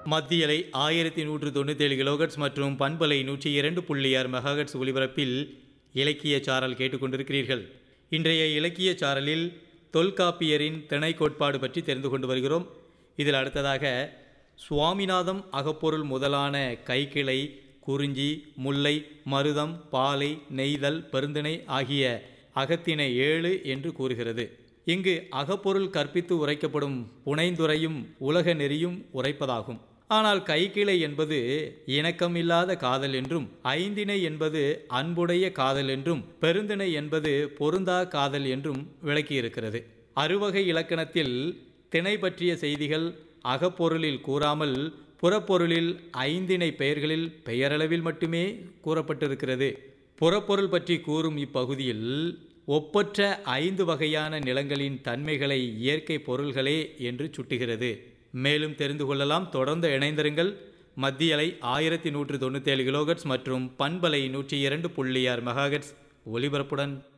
மத்தியலை ஆயிரத்தி நூற்று தொண்ணூத்தேழு கிலோகட்ஸ் மற்றும் பண்பலை நூற்றி இரண்டு புள்ளி ஆறு மெகாகட்ஸ் ஒலிபரப்பில் இலக்கிய சாரல் கேட்டுக்கொண்டிருக்கிறீர்கள் இன்றைய இலக்கிய சாரலில் தொல்காப்பியரின் திணை கோட்பாடு பற்றி தெரிந்து கொண்டு வருகிறோம் இதில் அடுத்ததாக சுவாமிநாதம் அகப்பொருள் முதலான கைக்கிளை குறிஞ்சி முல்லை மருதம் பாலை நெய்தல் பெருந்திணை ஆகிய அகத்திணை ஏழு என்று கூறுகிறது இங்கு அகப்பொருள் கற்பித்து உரைக்கப்படும் புனைந்துரையும் உலக நெறியும் உரைப்பதாகும் ஆனால் கைக்கிளை என்பது இணக்கமில்லாத காதல் என்றும் ஐந்திணை என்பது அன்புடைய காதல் என்றும் பெருந்திணை என்பது பொருந்தா காதல் என்றும் விளக்கியிருக்கிறது அறுவகை இலக்கணத்தில் திணை பற்றிய செய்திகள் அகப்பொருளில் கூறாமல் புறப்பொருளில் ஐந்திணை பெயர்களில் பெயரளவில் மட்டுமே கூறப்பட்டிருக்கிறது புறப்பொருள் பற்றி கூறும் இப்பகுதியில் ஒப்பற்ற ஐந்து வகையான நிலங்களின் தன்மைகளை இயற்கை பொருள்களே என்று சுட்டுகிறது மேலும் தெரிந்து கொள்ளலாம் தொடர்ந்து இணைந்திருங்கள் மத்தியலை ஆயிரத்தி நூற்று தொண்ணூத்தேழு கிலோகட்ஸ் மற்றும் பண்பலை நூற்றி இரண்டு புள்ளி ஆறு மெகாகட்ஸ் ஒலிபரப்புடன்